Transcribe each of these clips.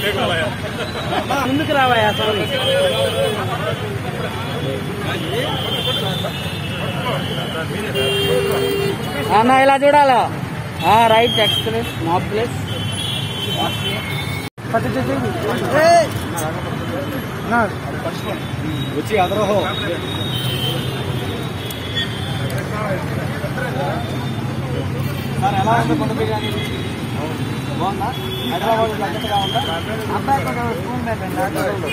ముందుకు రావయ్యా సారీ అన్న ఇలా చూడాలా రైట్ ఎక్స్ప్రెస్ మాప్ ప్లేస్ వచ్చి అదరహో సార్ ఎలా ఉంది కొండ బిర్యానీ బాగుందా హైదరాబాద్ తగ్గట్టుగా ఉందా అబ్బాయి కొంచెం స్పూన్ పెట్టండి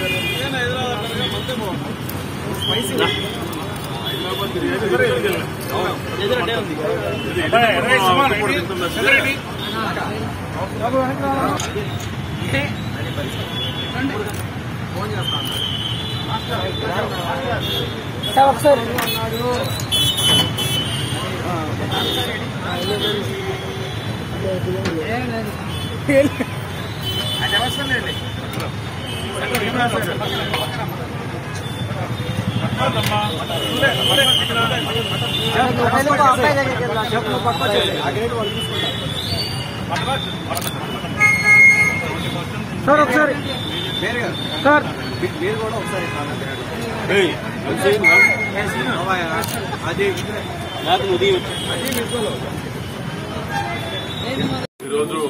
సార్ ఒకసారి అబ్బాయి దగ్గరికి వెళ్దాం చెప్పు పక్క వచ్చేసి ఆ గ్రేడ్ వాళ్ళు తీసుకుంటారు సార్ ఒకసారి వేరే గారు సార్ మీ- మీరు కూడా ఒకసారి కామెంట్ అది అది మీకోలో ఈరోజు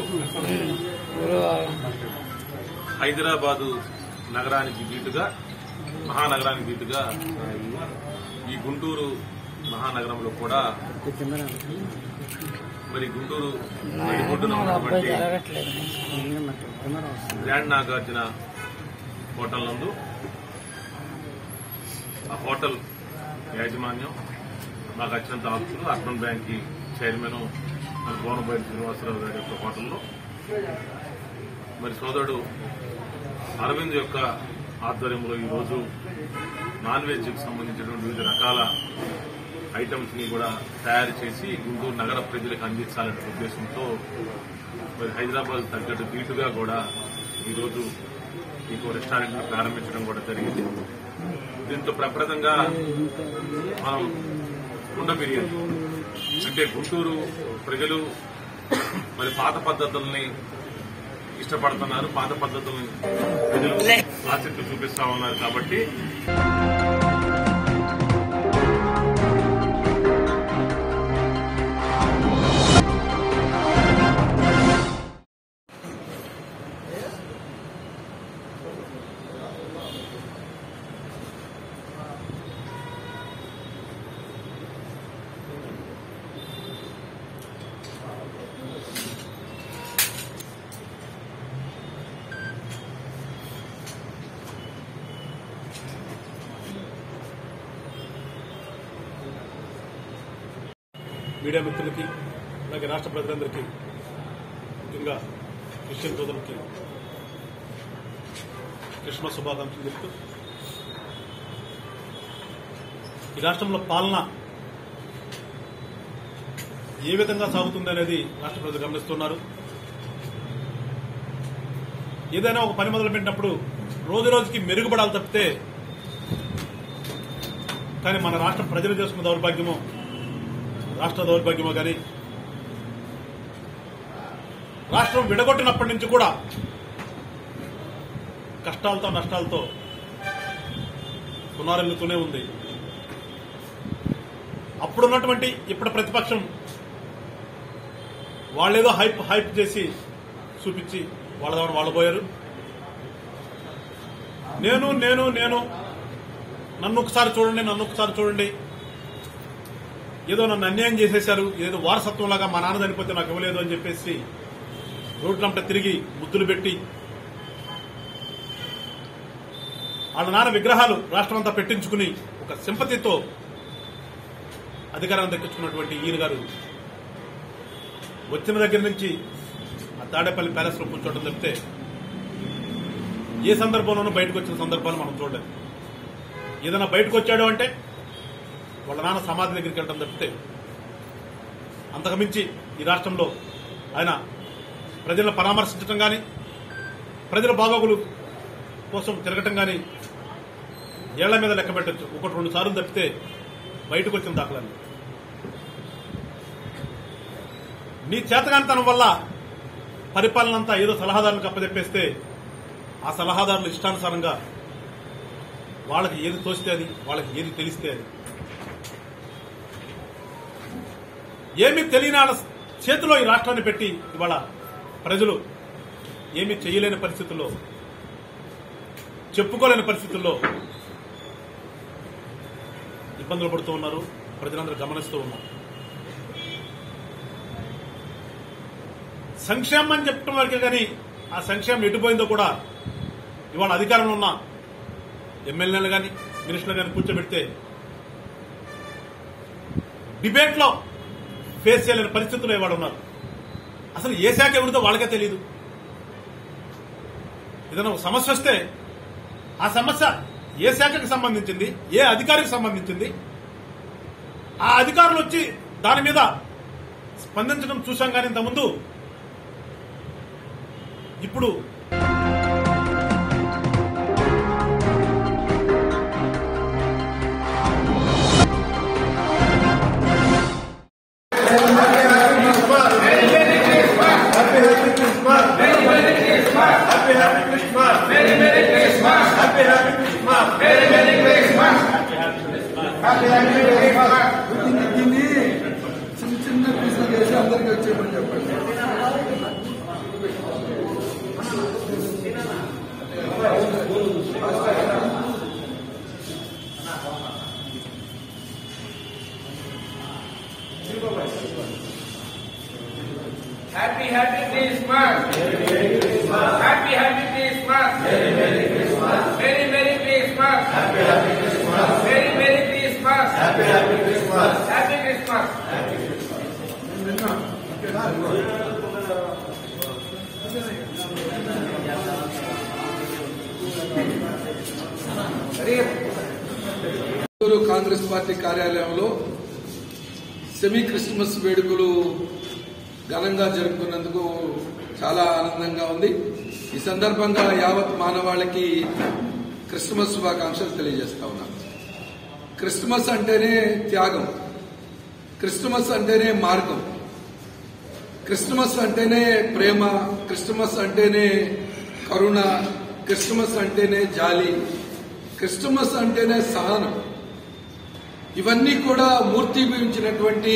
హైదరాబాదు నగరానికి దీటుగా మహానగరానికి దీటుగా ఈ గుంటూరు మహానగరంలో కూడా మరి గుంటూరు నడిబొడ్డున ఉన్నటువంటి గ్రాండ్ నాగార్జున హోటల్ నందు ఆ హోటల్ యాజమాన్యం మాకు వచ్చినంత ఆస్తులు అర్బన్ బ్యాంక్ కి చైర్మన్ మన బోనబోయిన శ్రీనివాసరావు గారి యొక్క హోటల్లో మరి సోదరుడు అరవింద్ యొక్క ఆధ్వర్యంలో ఈరోజు నాన్ వెజ్ కి సంబంధించినటువంటి వివిధ రకాల ఐటమ్స్ ని కూడా తయారు చేసి గుంటూరు నగర ప్రజలకు అందించాలనే ఉద్దేశంతో మరి హైదరాబాద్ తగ్గట్టు దీటుగా కూడా ఈరోజు ఇంకో రెస్టారెంట్ ని ప్రారంభించడం కూడా జరిగింది దీంతో ప్రప్రదంగా మనం కుండ బిర్యానీ అంటే గుంటూరు ప్రజలు మరి పాత పద్ధతుల్ని ఇష్టపడుతున్నారు పాత పద్ధతుల్ని ప్రజలు ఆసక్తి చూపిస్తా ఉన్నారు కాబట్టి మీడియా మిత్రులకి అలాగే రాష్ట్ర ప్రజలందరికీ ముఖ్యంగా క్రిస్టియన్ సోదరులకి క్రిస్మస్ శుభాకాంక్షలు చెప్తూ ఈ రాష్ట్రంలో పాలన ఏ విధంగా సాగుతుంది అనేది రాష్ట్ర ప్రజలు గమనిస్తున్నారు ఏదైనా ఒక పని మొదలు పెట్టినప్పుడు రోజు రోజుకి మెరుగుపడాలి తప్పితే కానీ మన రాష్ట్ర ప్రజలు చేసుకున్న దౌర్భాగ్యము రాష్ట్ర దౌర్భాగ్యమో కానీ రాష్ట్రం విడగొట్టినప్పటి నుంచి కూడా కష్టాలతో నష్టాలతో పునారెల్లుతూనే ఉంది అప్పుడున్నటువంటి ఇప్పుడు ప్రతిపక్షం వాళ్ళేదో హైప్ హైప్ చేసి చూపించి వాళ్ళ ద్వారా వాళ్ళు పోయారు నేను నేను నేను నన్ను ఒకసారి చూడండి నన్ను ఒకసారి చూడండి ఏదో నన్ను అన్యాయం చేసేశారు ఏదో వారసత్వంలాగా మా నాన్న చనిపోతే నాకు ఇవ్వలేదు అని చెప్పేసి రోడ్లంట తిరిగి ముద్దులు పెట్టి వాళ్ళ నాన్న విగ్రహాలు రాష్ట్రం అంతా పెట్టించుకుని ఒక సింపతితో అధికారాన్ని దక్కించుకున్నటువంటి ఈయన గారు వచ్చిన దగ్గర నుంచి ఆ తాడేపల్లి ప్యాలెస్ లో కూర్చోవడం తప్పితే ఏ సందర్భంలోనూ బయటకు వచ్చిన సందర్భాలు మనం చూడలేదు ఏదైనా బయటకు వచ్చాడు అంటే వాళ్ళ నాన్న సమాధి దగ్గరికి వెళ్ళడం తప్పితే అంతకుమించి ఈ రాష్ట్రంలో ఆయన ప్రజలను పరామర్శించడం కానీ ప్రజల బాగోగులు కోసం తిరగటం కానీ ఏళ్ల మీద లెక్క పెట్టచ్చు ఒకటి రెండు సార్లు తప్పితే బయటకు వచ్చిన దాఖలాలు నీ చేతగానితనం వల్ల పరిపాలన అంతా ఏదో సలహాదారులకు అప్పచెప్పేస్తే ఆ సలహాదారులు ఇష్టానుసారంగా వాళ్ళకి ఏది తోస్తే అది వాళ్ళకి ఏది తెలిస్తే అది ఏమీ తెలియని వాళ్ళ చేతిలో ఈ రాష్ట్రాన్ని పెట్టి ఇవాళ ప్రజలు ఏమీ చేయలేని పరిస్థితుల్లో చెప్పుకోలేని పరిస్థితుల్లో ఇబ్బందులు పడుతూ ఉన్నారు ప్రజలందరూ గమనిస్తూ ఉన్నారు సంక్షేమం అని చెప్పడం వరకే కానీ ఆ సంక్షేమం ఎటుపోయిందో కూడా ఇవాళ అధికారంలో ఉన్న ఎమ్మెల్యేలు కానీ మినిస్టర్లు కానీ కూర్చోబెడితే డిబేట్లో ఫేస్ చేయలేని పరిస్థితుల్లో ఇవాళ ఉన్నారు అసలు ఏ శాఖ ఎవరితో వాళ్ళకే తెలియదు ఏదైనా ఒక సమస్య వస్తే ఆ సమస్య ఏ శాఖకు సంబంధించింది ఏ అధికారికి సంబంధించింది ఆ అధికారులు వచ్చి దాని మీద స్పందించడం చూశాం కానీ ఇంతకుముందు ఇప్పుడు దీన్ని చిన్న చిన్న పీసులు చేసి అందరికి వచ్చేయమని చెప్పండి Happy, happy Christmas. Happy, happy Christmas. Very, very Christmas. Very, very Christmas. Happy, happy Christmas. Very, very Christmas. Happy, happy Christmas. Happy Christmas. Guntur Congress party కార్యాలయంలో సెమీ క్రిస్మస్ వేడుకలు ఘనంగా జరుపుకున్నందుకు చాలా ఆనందంగా ఉంది ఈ సందర్భంగా యావత్ మానవాళికి క్రిస్మస్ శుభాకాంక్షలు తెలియజేస్తా ఉన్నాను క్రిస్మస్ అంటేనే త్యాగం క్రిస్మస్ అంటేనే మార్గం క్రిస్మస్ అంటేనే ప్రేమ క్రిస్మస్ అంటేనే కరుణ క్రిస్మస్ అంటేనే జాలి క్రిస్మస్ అంటేనే సహనం ఇవన్నీ కూడా మూర్తిభవించినటువంటి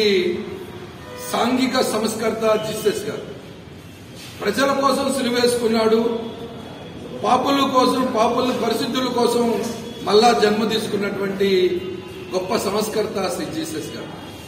సాంఘిక సంస్కర్త జీసస్ గారు ప్రజల కోసం సిలువేసుకున్నాడు పాపుల కోసం పాపుల పరిశుద్ధుల కోసం మళ్ళా జన్మ తీసుకున్నటువంటి గొప్ప సంస్కర్త శ్రీ జీసస్ గారు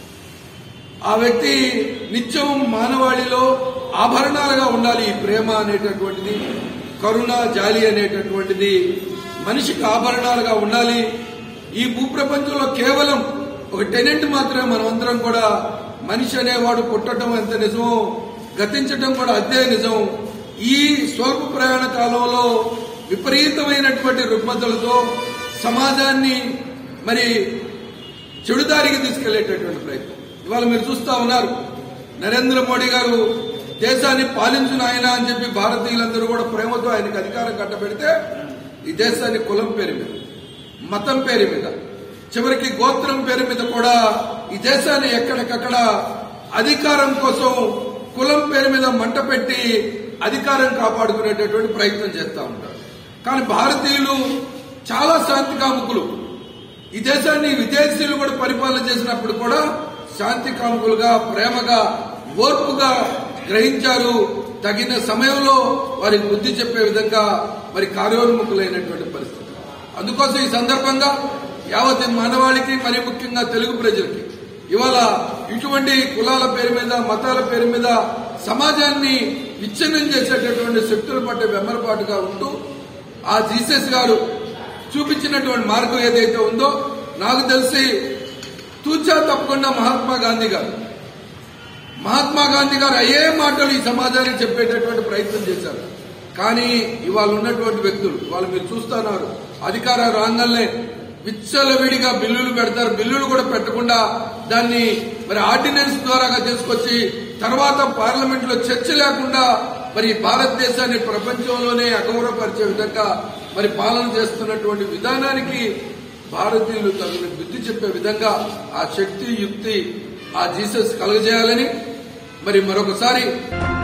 ఆ వ్యక్తి నిత్యం మానవాళిలో ఆభరణాలుగా ఉండాలి ఈ ప్రేమ అనేటటువంటిది కరుణ జాలి అనేటటువంటిది మనిషికి ఆభరణాలుగా ఉండాలి ఈ భూప్రపంచంలో కేవలం ఒక టెనెంట్ మాత్రమే మనమందరం కూడా మనిషి అనేవాడు పుట్టడం ఎంత నిజమో గతించడం కూడా అదే నిజం ఈ స్వల్ప ప్రయాణ కాలంలో విపరీతమైనటువంటి రుగ్మతలతో సమాజాన్ని మరి చెడుదారికి తీసుకెళ్లేటటువంటి ప్రయత్నం ఇవాళ మీరు చూస్తా ఉన్నారు నరేంద్ర మోడీ గారు దేశాన్ని పాలించిన ఆయన అని చెప్పి భారతీయులందరూ కూడా ప్రేమతో ఆయనకు అధికారం కట్టబెడితే ఈ దేశాన్ని కులం పేరు మీద మతం పేరు మీద చివరికి గోత్రం పేరు మీద కూడా ఈ దేశాన్ని ఎక్కడికక్కడ అధికారం కోసం కులం పేరు మీద మంట పెట్టి అధికారం కాపాడుకునేటటువంటి ప్రయత్నం చేస్తా ఉంటారు కానీ భారతీయులు చాలా శాంతి కాముకులు ఈ దేశాన్ని విదేశీయులు కూడా పరిపాలన చేసినప్పుడు కూడా శాంతి కాముకులుగా ప్రేమగా ఓర్పుగా గ్రహించారు తగిన సమయంలో వారికి బుద్ధి చెప్పే విధంగా మరి కార్యోన్ముఖులైనటువంటి పరిస్థితి అందుకోసం ఈ సందర్భంగా యావత్ మానవాళికి మరి ముఖ్యంగా తెలుగు ప్రజలకి ఇవాళ ఇటువంటి కులాల పేరు మీద మతాల పేరు మీద సమాజాన్ని విచ్ఛిన్నం చేసేటటువంటి శక్తుల పట్ల వెమ్మరపాటుగా ఉంటూ ఆ జీసస్ గారు చూపించినటువంటి మార్గం ఏదైతే ఉందో నాకు తెలిసి తూచా తప్పకుండా మహాత్మా గాంధీ గారు మహాత్మా గాంధీ గారు అయ్యే మాటలు ఈ సమాజానికి చెప్పేటటువంటి ప్రయత్నం చేశారు కానీ ఇవాళ ఉన్నటువంటి వ్యక్తులు వాళ్ళు మీరు చూస్తున్నారు అధికార రాంగల్నే విచ్చలవిడిగా బిల్లులు పెడతారు బిల్లులు కూడా పెట్టకుండా దాన్ని మరి ఆర్డినెన్స్ ద్వారాగా తీసుకొచ్చి తర్వాత పార్లమెంట్ లో చర్చ లేకుండా మరి భారతదేశాన్ని ప్రపంచంలోనే అగౌరవపరిచే విధంగా మరి పాలన చేస్తున్నటువంటి విధానానికి భారతీయులు తగిన బుద్ధి చెప్పే విధంగా ఆ శక్తి యుక్తి ఆ జీసస్ కలగజేయాలని మరి మరొకసారి